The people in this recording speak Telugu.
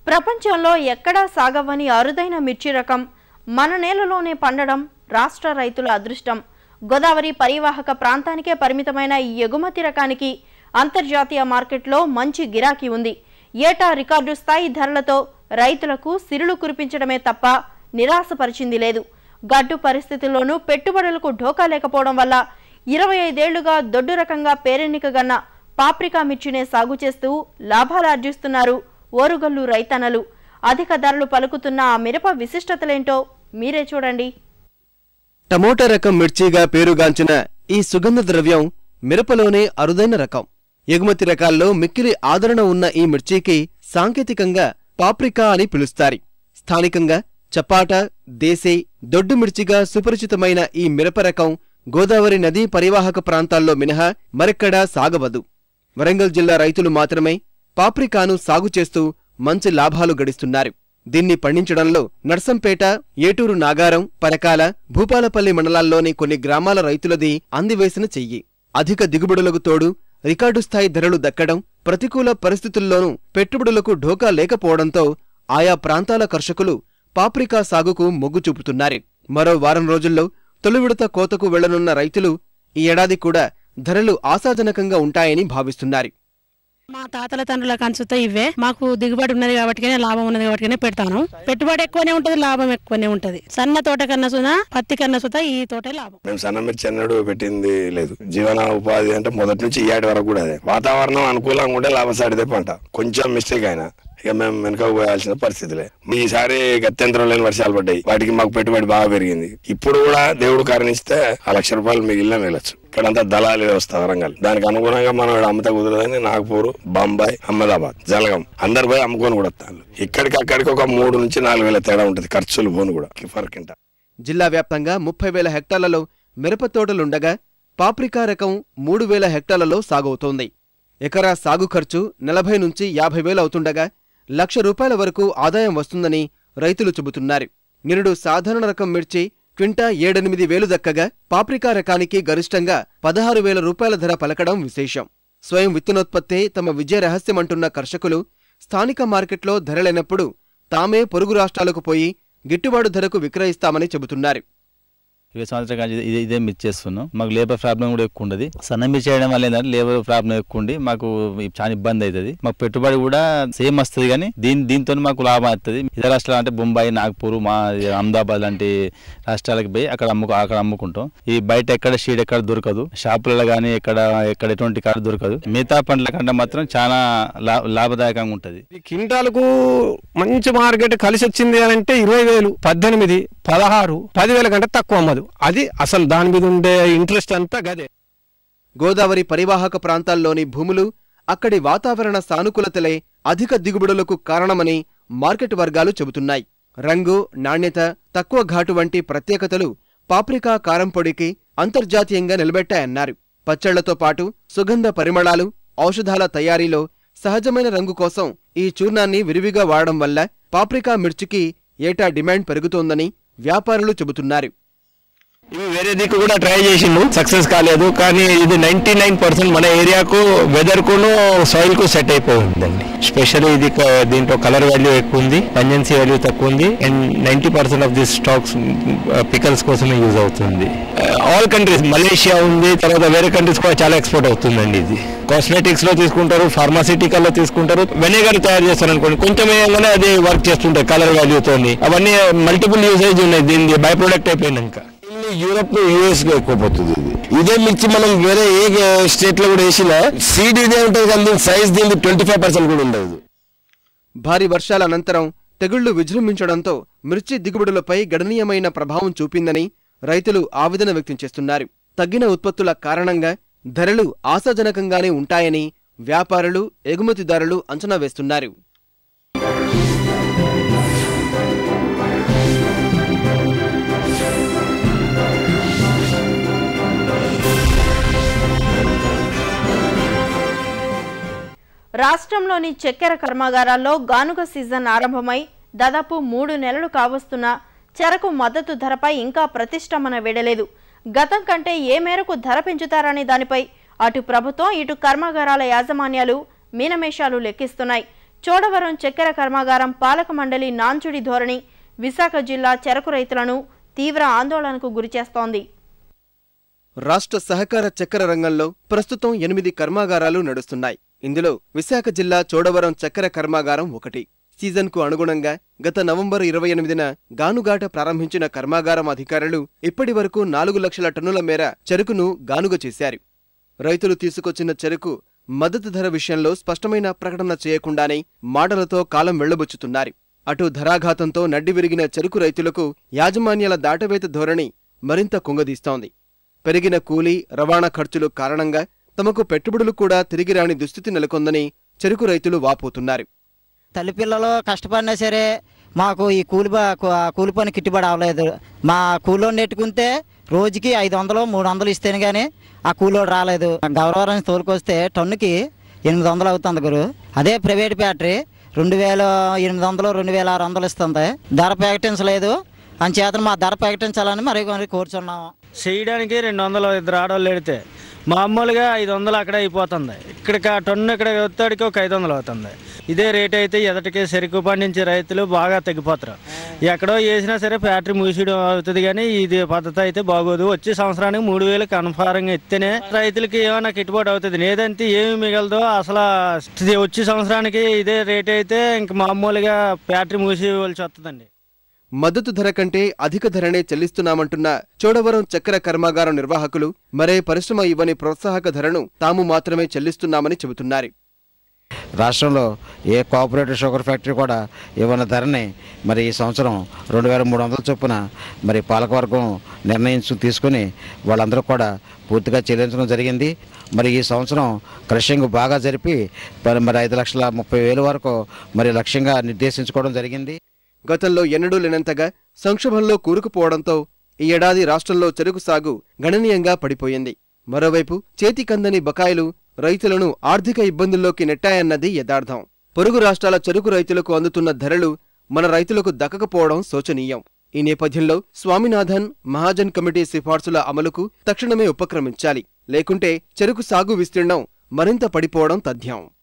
ప్రపంచంలో ఎక్కడా సాగవని అరుదైన మిర్చి రకం మన నేలలోనే పండడం రాష్ట్ర రైతుల అదృష్టం గోదావరి పరివాహక ప్రాంతానికే పరిమితమైన ఈ ఎగుమతి రకానికి అంతర్జాతీయ మార్కెట్లో మంచి గిరాకీ ఉంది ఏటా రికార్డు స్థాయి ధరలతో రైతులకు సిరులు కురిపించడమే తప్ప నిరాశపరిచింది లేదు గడ్డు పరిస్థితుల్లోనూ పెట్టుబడులకు ఢోకా లేకపోవడం వల్ల ఇరవై ఐదేళ్లుగా దొడ్డు రకంగా పేరెన్నికగన్న పాప్రికా మిర్చినే సాగు చేస్తూ లాభాలు ఆర్జిస్తున్నారు ఓరుగల్లు రైతన్నలు అధిక ధరలు పలుకుతున్న ఆ మిరప విశిష్టతలేంటో మీరే చూడండి టమోటా రకం మిర్చిగా పేరుగాంచిన ఈ సుగంధ ద్రవ్యం మిరపలోనే అరుదైన రకం ఎగుమతి రకాల్లో మిక్కిలి ఆదరణ ఉన్న ఈ మిర్చికి సాంకేతికంగా పాప్రికా అని పిలుస్తారు స్థానికంగా చపాటా దేశీ దొడ్డు మిర్చిగా సుపరిచితమైన ఈ మిరప రకం గోదావరి నదీ పరివాహక ప్రాంతాల్లో మినహా మరెక్కడా సాగవదు వరంగల్ జిల్లా రైతులు మాత్రమే పాప్రికాను సాగు చేస్తూ మంచి లాభాలు గడిస్తున్నారు దీన్ని పండించడంలో నర్సంపేట ఏటూరు నాగారం పరకాల భూపాలపల్లి మండలాల్లోని కొన్ని గ్రామాల రైతులది అందివేసిన చెయ్యి అధిక దిగుబడులకు తోడు రికార్డు స్థాయి ధరలు దక్కడం ప్రతికూల పరిస్థితుల్లోనూ పెట్టుబడులకు ఢోకా లేకపోవడంతో ఆయా ప్రాంతాల కర్షకులు పాప్రికా సాగుకు మొగ్గు చూపుతున్నారు మరో వారం రోజుల్లో తొలి విడత కోతకు వెళ్లనున్న రైతులు ఈ ఏడాది కూడా ధరలు ఆశాజనకంగా ఉంటాయని భావిస్తున్నారు మా తాతల తండ్రుల కన్సుతో ఇవే మాకు దిగుబడి ఉన్నది కాబట్టి లాభం ఉన్నది కాబట్టి పెడతాను పెట్టుబడి ఎక్కువనే ఉంటది లాభం ఎక్కువనే ఉంటది సన్న తోట కన్నా సుధా పత్తి కన్నా సుధా ఈ తోటే లాభం మేము సన్న మిర్చి అన్నాడు పెట్టింది లేదు జీవన ఉపాధి అంటే మొదటి నుంచి ఇయాటి వరకు కూడా అదే వాతావరణం అనుకూలంగా ఉంటే లాభసాటిదే పంట కొంచెం మిస్టేక్ అయినా ఇక మేము వెనుకకు పోయాల్సిన పరిస్థితులే ఈసారి గత్యంతరం లేని వర్షాలు పడ్డాయి వాటికి మాకు పెట్టుబడి బాగా పెరిగింది ఇప్పుడు కూడా దేవుడు కారణిస్తే ఆ లక్ష రూపాయలు మిగిలిన వెళ్ళొచ్చు ఇక్కడంతా దళాలి వ్యవస్థ వరంగల్ దానికి అనుగుణంగా మనం ఇక్కడ అమ్మత కుదరదని నాగపూర్ బాంబాయి అహ్మదాబాద్ జలగం అందరు పోయి అమ్ముకొని కూడా వస్తారు ఇక్కడికి అక్కడికి ఒక మూడు నుంచి నాలుగు వేల తేడా ఉంటుంది ఖర్చులు పోను కూడా ఫర్ ఇంట జిల్లా వ్యాప్తంగా ముప్పై వేల హెక్టార్లలో మిరప తోటలుండగా పాప్రికా రకం మూడు వేల హెక్టార్లలో సాగవుతోంది ఎకరా సాగు ఖర్చు నలభై నుంచి యాభై వేలు అవుతుండగా లక్ష రూపాయల వరకు ఆదాయం వస్తుందని రైతులు చెబుతున్నారు నిరుడు సాధారణ రకం మిర్చి క్వింటా ఏడెనిమిది వేలు దక్కగా పాప్రికా రకానికి గరిష్టంగా పదహారు వేల రూపాయల ధర పలకడం విశేషం స్వయం విత్తనోత్పత్తే తమ విజయ రహస్యమంటున్న కర్షకులు స్థానిక మార్కెట్లో ధర లేనప్పుడు తామే పొరుగు రాష్ట్రాలకు పోయి గిట్టుబాటు ధరకు విక్రయిస్తామని చెబుతున్నారు ఇరవై సంవత్సరాల కానీ ఇదే ఇదే మిర్చి చేస్తున్నాం మాకు లేబర్ ప్రాబ్లం కూడా ఎక్కువ ఉండదు సన్న మిర్చి చేయడం వల్ల ఏంటంటే లేబర్ ప్రాబ్లం ఎక్కువ ఉండి మాకు చాలా ఇబ్బంది అవుతుంది మాకు పెట్టుబడి కూడా సేమ్ వస్తుంది కానీ దీని దీంతో మాకు లాభం అవుతుంది ఇతర రాష్ట్రాలు అంటే బొంబాయి నాగ్పూర్ మా అహ్మదాబాద్ లాంటి రాష్ట్రాలకు పోయి అక్కడ అమ్ముకు అక్కడ అమ్ముకుంటాం ఈ బయట ఎక్కడ షీడ్ ఎక్కడ దొరకదు షాపులలో కానీ ఎక్కడ ఎక్కడ ఎటువంటి కాడ దొరకదు మిగతా పంటల కంటే మాత్రం చాలా లా లాభదాయకంగా ఉంటుంది ఈ కింటాలకు మంచి మార్కెట్ కలిసి వచ్చింది అని అంటే ఇరవై వేలు పద్దెనిమిది పదహారు పదివేల కంటే తక్కువ అమ్మదు అది అసలు దాని మీద ఉండే ఇంట్రెస్ట్ అంతా గదే గోదావరి పరివాహక ప్రాంతాల్లోని భూములు అక్కడి వాతావరణ సానుకూలతలే అధిక దిగుబడులకు కారణమని మార్కెట్ వర్గాలు చెబుతున్నాయి రంగు నాణ్యత తక్కువ ఘాటు వంటి ప్రత్యేకతలు పాప్రికా కారం పొడికి అంతర్జాతీయంగా నిలబెట్టాయన్నారు పచ్చళ్లతో పాటు సుగంధ పరిమళాలు ఔషధాల తయారీలో సహజమైన రంగు కోసం ఈ చూర్ణాన్ని విరివిగా వాడడం వల్ల పాప్రికా మిర్చికి ఏటా డిమాండ్ పెరుగుతోందని వ్యాపారులు చెబుతున్నారు ఇవి వేరే దిక్కు కూడా ట్రై చేసిండు సక్సెస్ కాలేదు కానీ ఇది నైన్టీ నైన్ పర్సెంట్ మన ఏరియాకు వెదర్ కును సాయిల్ కు సెట్ అయిపోయిందండి స్పెషల్లీ ఇది క- దీంట్లో కలర్ వాల్యూ ఎక్కువ ఉంది పంజెన్సీ వాల్యూ తక్కువ ఉంది and ninety percent of this stocks pickles కోసమే యూజ్ అవుతుంది ఆల్ కంట్రీస్ మలేషియా ఉంది తర్వాత వేరే కంట్రీస్ కూడా చాలా ఎక్స్పోర్ట్ అవుతుందండి ఇది కాస్మెటిక్స్ లో తీసుకుంటారు ఫార్మాసిటికల్ లో తీసుకుంటారు వెనిగర్ తయారు చేస్తారు అనుకోండి కొంచెం వేయగానే అది వర్క్ చేస్తుంటాయి కలర్ వాల్యూ తోని అవన్నీ మల్టిపుల్ యూసేజ్ ఉన్నాయి దీని బై ప్రొడక్ట్ అయిపోయినాక యూరోప్ లో యుఎస్ లో ఎక్కువ పోతుంది ఇది ఇదే మిర్చి మనం వేరే ఏ స్టేట్ లో కూడా వేసినా సీడ్ ఇదే ఉంటుంది కానీ దీని సైజ్ దీని ట్వంటీ ఫైవ్ పర్సెంట్ కూడా ఉండదు భారీ వర్షాల అనంతరం తెగుళ్లు విజృంభించడంతో మిర్చి దిగుబడులపై గణనీయమైన ప్రభావం చూపిందని రైతులు ఆవేదన వ్యక్తం చేస్తున్నారు తగ్గిన ఉత్పత్తుల కారణంగా ధరలు ఆశాజనకంగానే ఉంటాయని వ్యాపారులు ఎగుమతిదారులు అంచనా వేస్తున్నారు రాష్ట్రంలోని చక్కెర కర్మాగారాల్లో గానుగ సీజన్ ఆరంభమై దాదాపు మూడు నెలలు కావస్తున్నా చెరకు మద్దతు ధరపై ఇంకా ప్రతిష్టంభన వీడలేదు గతం కంటే ఏ మేరకు ధర పెంచుతారనే దానిపై అటు ప్రభుత్వం ఇటు కర్మాగారాల యాజమాన్యాలు మీనమేషాలు లెక్కిస్తున్నాయి చోడవరం చక్కెర కర్మాగారం పాలక మండలి నాంచుడి ధోరణి విశాఖ జిల్లా చెరకు రైతులను తీవ్ర ఆందోళనకు గురిచేస్తోంది రాష్ట్ర సహకార చక్కెర రంగంలో ప్రస్తుతం ఎనిమిది కర్మాగారాలు నడుస్తున్నాయి ఇందులో విశాఖ జిల్లా చోడవరం చక్కెర కర్మాగారం ఒకటి సీజన్కు అనుగుణంగా గత నవంబర్ ఇరవై ఎనిమిదిన గానుగాట ప్రారంభించిన కర్మాగారం అధికారులు ఇప్పటి వరకు నాలుగు లక్షల టన్నుల మేర చెరుకును గానుగ చేశారు రైతులు తీసుకొచ్చిన చెరుకు మద్దతు ధర విషయంలో స్పష్టమైన ప్రకటన చేయకుండానే మాటలతో కాలం వెళ్లబుచ్చుతున్నారు అటు ధరాఘాతంతో నడ్డి విరిగిన చెరుకు రైతులకు యాజమాన్యాల దాటవేత ధోరణి మరింత కుంగదీస్తోంది పెరిగిన కూలీ రవాణా ఖర్చులు కారణంగా తమకు పెట్టుబడులు కూడా తిరిగి రాని దుస్థితి నెలకొందని చెరుకు రైతులు వాపోతున్నారు తల్లి పిల్లలు కష్టపడినా సరే మాకు ఈ కూలి ప- కు- ఆ కూలి పని గిట్టుబడి అవ్వలేదు మా కూలోని నెట్టుకుంటే రోజుకి ఐదు వందలు మూడు వందలు ఇస్తేనే కానీ ఆ కూలోడు రాలేదు గౌరవరం తోలుకొస్తే టన్నుకి ఎనిమిది వందలు అవుతుంది గురు అదే ప్రైవేట్ ఫ్యాక్టరీ రెండు వేల ఎనిమిది వందలు రెండు వేల ఆరు వందలు ఇస్తుంది ధర ప్రకటించలేదు అంచేతను మా ధర ప్రకటించాలని మరి మరి కోరుచున్నాము చేయడానికి రెండు వందలు ఇద్దరు ఆడవాళ్ళు ఎడితే మామూలుగా ఐదు వందలు అక్కడ అయిపోతుంది ఇక్కడికి ఆ టన్ను ఇక్కడ ఒత్తాడికి ఒక ఐదు వందలు అవుతుంది ఇదే రేట్ అయితే ఎదటికి చెరుకు పండించే రైతులు బాగా తగ్గిపోతారు ఎక్కడో వేసినా సరే ఫ్యాక్టరీ మూసేయడం అవుతుంది కానీ ఇది పద్ధతి అయితే బాగోదు వచ్చే సంవత్సరానికి మూడు వేలు కన్ఫారంగా ఇస్తేనే రైతులకి ఏమైనా గిట్టుబాటు అవుతుంది లేదంటే ఏమి మిగలదో అసలు ఇది వచ్చే సంవత్సరానికి ఇదే రేట్ అయితే ఇంక మామూలుగా ఫ్యాక్టరీ మూసేయవలసి వస్తుందండి మద్దతు ధర కంటే అధిక ధరనే చెల్లిస్తున్నామంటున్న చోడవరం చక్కెర కర్మాగారం నిర్వాహకులు మరే పరిశ్రమ ఇవ్వని ప్రోత్సాహక ధరను తాము మాత్రమే చెల్లిస్తున్నామని చెబుతున్నారు రాష్ట్రంలో ఏ కోఆపరేటివ్ షుగర్ ఫ్యాక్టరీ కూడా ఇవ్వని ధరని మరి ఈ సంవత్సరం రెండు వేల మూడు వందల చొప్పున మరి పాలకవర్గం నిర్ణయించు తీసుకుని వాళ్ళందరూ కూడా పూర్తిగా చెల్లించడం జరిగింది మరి ఈ సంవత్సరం క్రషింగ్ బాగా జరిపి మరి మరి ఐదు లక్షల ముప్పై వేల వరకు మరి లక్ష్యంగా నిర్దేశించుకోవడం జరిగింది గతంలో ఎన్నడూ లేనంతగా సంక్షోభంలో కూరుకుపోవడంతో ఈ ఏడాది రాష్ట్రంలో చెరుకు సాగు గణనీయంగా పడిపోయింది మరోవైపు చేతికందని బకాయిలు రైతులను ఆర్థిక ఇబ్బందుల్లోకి నెట్టాయన్నది యథార్థం పొరుగు రాష్ట్రాల చెరుకు రైతులకు అందుతున్న ధరలు మన రైతులకు దక్కకపోవడం శోచనీయం ఈ నేపథ్యంలో స్వామినాథన్ మహాజన్ కమిటీ సిఫార్సుల అమలుకు తక్షణమే ఉపక్రమించాలి లేకుంటే చెరుకు సాగు విస్తీర్ణం మరింత పడిపోవడం తథ్యం